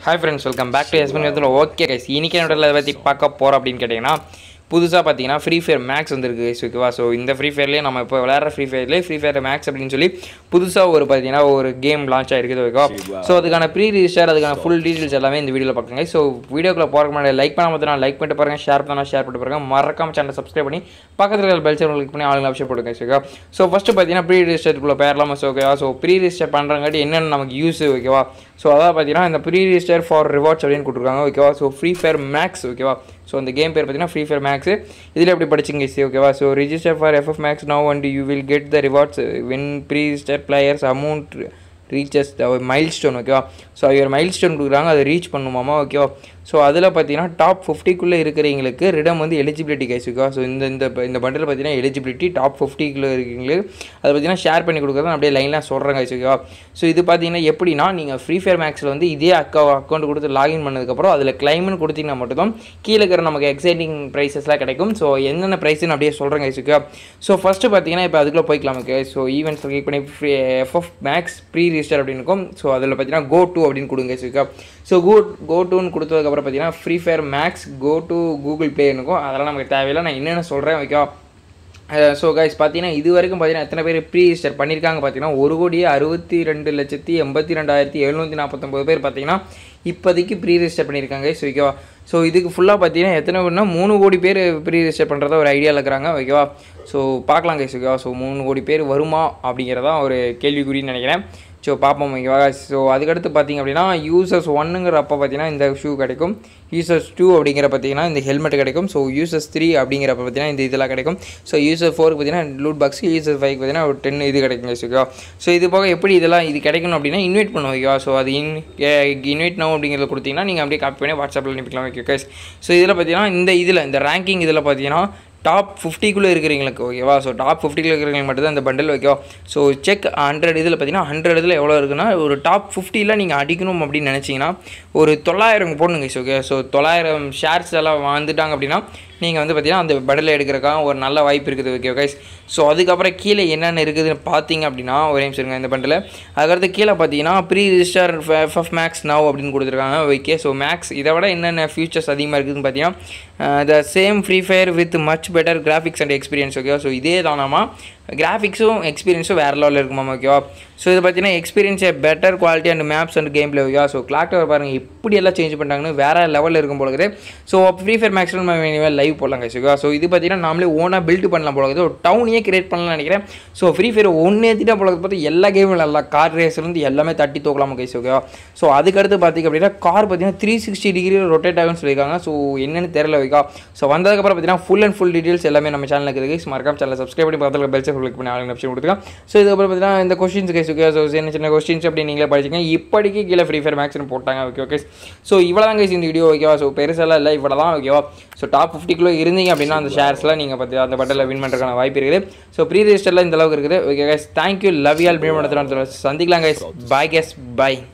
hi friends welcome back to எஸ்பின் இதில் okay guys இன்னைக்கு என்னோட இதை பற்றி பார்க்க போகிறோம் அப்படின்னு கேட்டிங்கன்னா புதுசாக பார்த்தீங்கன்னா ஃப்ரீ ஃபயர் மேக்ஸ் வந்திருக்கு guys, ஓகேவா ஸோ இந்த ஃப்ரீ ஃபயர்லேயே நம்ம இப்போ விளையாடுற ஃப்ரீ ஃபயர்லேயே ஃப்ரீ ஃபயர் மேக்ஸ் அப்படின்னு சொல்லி புதுசாக ஒரு பார்த்தீங்கன்னா ஒரு கேம் லான்ச் ஆயிருக்குது ஓகேவா ஸோ அதுக்கான ப்ரீ ரிஜிஸ்டர் அதுக்கான ஃபுல் டீட்டெயில்ஸ் எல்லாமே இந்த வீடியோவில் பார்க்குங்க ஸோ வீடியோக்குள்ள போகிறக்கு முன்னாடி லைக் பண்ணாம பார்த்தா லைக் பண்ணிட்டு பாருங்க ஷேர் பண்ணா ஷேர் பண்ணிட்டு பாருங்க மறக்காம சேனல் சப்ஸ்கிரைப் பண்ணி பக்கத்தில் இருக்கிற பெல் சிம்பிள் கிளிக் பண்ணி ஆளுங்க ஆப்ஷன் போட்டுங்க ஓகேவா ஸோ ஃபஸ்ட்டு பார்த்தீங்கன்னா ப்ரீ ரிஜிஸ்டருக்குள்ளே பேரலாமா ஸோ ஓகேவா ஸோ ப்ரீ ரிஜிஸ்டர் பண்ணுறங்காட்டி என்னென்ன நமக்கு யூஸ் ஓகேவா ஸோ அதாவது பார்த்தீங்கன்னா இந்த ப்ரீ ரிஜிஸ்டர் ஃபார் ரிவார்ட்ஸ் அப்படின்னு கொடுத்துருக்காங்க ஓகேவா ஸோ ஃப்ரீ ஃபயர் மேக்ஸ் ஓகேவா ஸோ அந்த கேம் பேர் பார்த்தீங்கன்னா ஃப்ரீ ஃபயர் மேக்ஸ் இதில் எப்படி படிச்சிங்க சி ஓகேவா so register for FF max now and you will get the rewards when pre register players amount reaches milestone ஓகேவா ஸோ ஒரு மைல் ஸ்டோன் கொடுக்குறாங்க அதை ரீச் பண்ணுமாமா ஓகேவா ஸோ அதில் பார்த்தீங்கன்னா டாப் ஃபிஃப்டிக்குள்ளே இருக்கிறவங்களுக்கு ரிடம் வந்து எலிஜிபிலிட்டி கைஸ் ஓகேவா ஸோ இந்த இந்த இந்த பண்டில் பார்த்தீங்கன்னா எலிஜிபிலிட்டி டாப் ஃபிஃப்டிக்குள்ளே இருக்கீங்களுக்கு அதை பார்த்தீங்கன்னா ஷேர் பண்ணி கொடுக்குறது அப்படியே லைன்லாம் சொல்கிறேன் கைஸ் ஓகேவா ஸோ இது பார்த்தீங்கன்னா எப்படின்னா நீங்கள் ஃப்ரீ ஃபயர் மேக்ஸில் வந்து இதே அக்கா அக்கௌண்ட் கொடுத்து லாகின் பண்ணதுக்கப்புறம் அதில் கிளைம்னு கொடுத்தீங்கன்னா மட்டும்தான் கீழே இருக்கிற நமக்கு எக்ஸைட்டிங் ப்ரைஸஸ்லாம் கிடைக்கும் ஸோ என்னென்ன ப்ரைஸ்னு அப்படியே சொல்கிறேன் கைஸ் ஓகேவா ஸோ ஃபஸ்ட்டு பார்த்தீங்கன்னா இப்போ அதுக்குள்ளே போய்க்கலாம் ஓகே ஸோ ஈவெண்ட்ஸ் கிளிக் பண்ணி free FF max pre register அப்படின்னு இருக்கும் ஸோ அதில் பார்த்தீங்கன்னா கோ டூ அப்படின்னு கொடுங்க guys, okay so go go டூன்னு கொடுத்ததுக்கப்புறம் பார்த்தீங்கன்னா free fire max go to Google play இருக்கும் அதெல்லாம் நமக்கு தேவையில்லை நான் என்னென்ன சொல்கிறேன் ஓகேவா ஸோ கைஸ் பார்த்தீங்கன்னா இது வரைக்கும் பார்த்தீங்கன்னா எத்தனை பேர் ப்ரீ ரிஜிஸ்டர் பண்ணியிருக்காங்க பார்த்தீங்கன்னா ஒரு கோடியே அறுபத்தி ரெண்டு லட்சத்தி எண்பத்தி ரெண்டாயிரத்தி எழுநூற்றி நாற்பத்தொம்பது பேர் பார்த்தீங்கன்னா இப்போதைக்கு ப்ரீ ரிஜிஸ்டர் பண்ணியிருக்காங்க ஸோ ஓகேவா ஸோ இதுக்கு ஃபுல்லாக பார்த்தீங்கன்னா எத்தனை பேர்னா மூணு கோடி பேர் ப்ரீ ரிஜிஸ்டர் பண்ணுறதா ஒரு ஐடியாவில் இருக்கிறாங்க ஓகேவா ஸோ பார்க்கலாம் கைஸ் ஓகேவா ஸோ மூணு கோடி பேர் வருமா அப்படிங்கிறதான் ஒரு கேள்விக்குறின்னு நினைக்கிறேன் ஸோ பார்ப்போம் ஓகேவா ஸோ அதுக்கடுத்து பார்த்தீங்க அப்படின்னா யூசர்ஸ் ஒன்னுங்கிறப்ப பார்த்தீங்கன்னா இந்த ஷூ கிடைக்கும் யூசர்ஸ் டூ அப்படிங்கிற பார்த்தீங்கன்னா இந்த ஹெல்மெட் கிடைக்கும் ஸோ யூசர்ஸ் த்ரீ அப்படிங்கிறப்ப பார்த்தீங்கன்னா இந்த இதெல்லாம் கிடைக்கும் ஸோ யூசர் ஃபோருக்கு பார்த்தீங்கன்னா லூட் பாக்ஸ் யூசர் ஃபைவ் பார்த்தீங்கன்னா ஒரு டென் இது கிடைக்கும் ஓகேவா ஸோ இது போக எப்படி இதெல்லாம் இது கிடைக்கணும் அப்படின்னா இன்வைட் பண்ணுவோம் ஓகேவா ஸோ அது இன் இன்வைட் நோ அப்படிங்கிறத கொடுத்தீங்கன்னா நீங்கள் அப்படியே காப்பி பண்ணி வாட்ஸ்அப்பில் அனுப்பிக்கலாம் ஓகே கைஸ் ஸோ இதில் பார்த்தீங்கன்னா இந்த இதில் இந்த ரேங்கிங் இதில் பார்த்தீங்கன்னா டாப் ஃபிஃப்டிக்குள்ளே இருக்கிறவங்களுக்கு ஓகேவா ஸோ டாப் ஃபிஃப்டிக்குள்ளே இருக்கிறவங்களுக்கு மட்டும் தான் இந்த பண்டில் ஓகேவா ஸோ செக் ஹண்ட்ரட் இதில் பார்த்தீங்கன்னா ஹண்ட்ரட் இதில் எவ்வளோ இருக்குன்னா ஒரு டாப் ஃபிஃப்டியில் நீங்கள் அடிக்கணும் அப்படின்னு நினச்சிங்கன்னா ஒரு தொள்ளாயிரம் போடணுங்க ஓகே ஸோ தொள்ளாயிரம் ஷேர்ஸ் எல்லாம் வந்துட்டாங்க அப்படின்னா நீங்கள் வந்து பார்த்தீங்கன்னா அந்த பண்டில் எடுக்கிறக்காக ஒரு நல்ல வாய்ப்பு இருக்குது ஓகே கைஸ் ஸோ அதுக்கப்புறம் கீழே என்னென்ன இருக்குதுன்னு பார்த்தீங்க அப்படின்னா ஒரே நிமிஷம் இருங்க இந்த பண்டில் அதுக்கடுத்து கீழே பார்த்தீங்கன்னா pre register FF max now அப்படின்னு கொடுத்துருக்காங்க ஓகே ஸோ மேக்ஸ் இதை விட என்னென்ன ஃபியூச்சர்ஸ் அதிகமாக இருக்குதுன்னு பார்த்தீங்கன்னா the same free fire with much better graphics and experience ஓகேவா ஸோ இதே தானாமா கிராஃபிக்ஸும் எக்ஸ்பீரியன்ஸும் வேறு லெவலில் இருக்குமா ஓகேவா ஸோ இது பார்த்தீங்கன்னா எக்ஸ்பீரியன்ஸே better quality and maps and gameplay ஓகேவா ஸோ கிளாக் டவர் பாருங்கள் இப்படி எல்லாம் சேஞ்ச் பண்ணிட்டாங்கன்னு வேறு லெவலில் இருக்கும் போல இருக்குது ஸோ ஃப்ரீ ஃபயர் மேக்ஸில் நம்ம லைவ் போடலாம் guys, ஓகேவா ஸோ இது பார்த்தீங்கன்னா நாமளே ஓனாக பில்ட் பண்ணலாம் போல இருக்குது ஒரு டவுனையே கிரியேட் பண்ணலாம்னு நினைக்கிறேன் ஸோ ஃப்ரீ ஃபயர் ஒன்று ஏற்றிட்டா போல பார்த்து எல்லா கேமும் நல்லா கார் ரேஸ்லேருந்து எல்லாமே தட்டி தூக்கலாம் கைஸ் ஓகேவா ஸோ அதுக்கடுத்து பார்த்தீங்க அப்படின்னா கார் பார்த்தீங்கன்னா த்ரீ சிக்ஸ்டி டிகிரி ரொட்டேட் ஆகும்னு சொல்லியிருக்காங்க ஸோ என்னென்னு தெரியல வைக்கா ஸோ வந்ததுக்கப்புறம் பார்த்தீங்கன்னா ஃபுல் அண்ட் ஃபுல் டீட்டெயில்ஸ் எல்லாமே நம்ம சேனலுக்கு இருக்குது மறக்காம சேனல் சப்ஸ்கிரைப் பண்ணி பக்கத்தில் பெல் சிம்பிள் கிளிக் பண்ணி ஆளுங்க ஆப்ஷன் கொடுத்துருக்கோம் ஸோ இதுக்கப்புறம் பார்த்தீங்கன்னா இந்த கொஸ்டின்ஸ் கைஸ் ஓகே ஸோ சின்ன சின்ன கொஸ்டின்ஸ் அப்படி நீங்களே படிச்சிங்க இப்படிக்கு கீழே ஃப்ரீ ஃபயர் மேக்ஸ்னு போட்டாங்க ஓகே ஓகே ஸோ இவ்வளோ தான் கைஸ் இந்த வீடியோ ஓகேவா ஸோ பெருசெல்லாம் இல்லை இவ்வளோ தான் ஓகேவா ஸோ டாப் ஃபிஃப்டிக்குள்ளே இருந்தீங்க அப்படின்னா அந்த ஷேர்ஸ்லாம் நீங்கள் பார்த்து அந்த பட்டில் வின் பண்ணுறதுக்கான வாய்ப்பு இருக்குது ஸோ ப்ரீ ரிஜிஸ்டரில் இந்த அளவுக்கு இருக்குது okay guys thank you love y'all meet பண்ணுறது சந்திக்கலாம் கைஸ் பாய் கேஸ் பாய்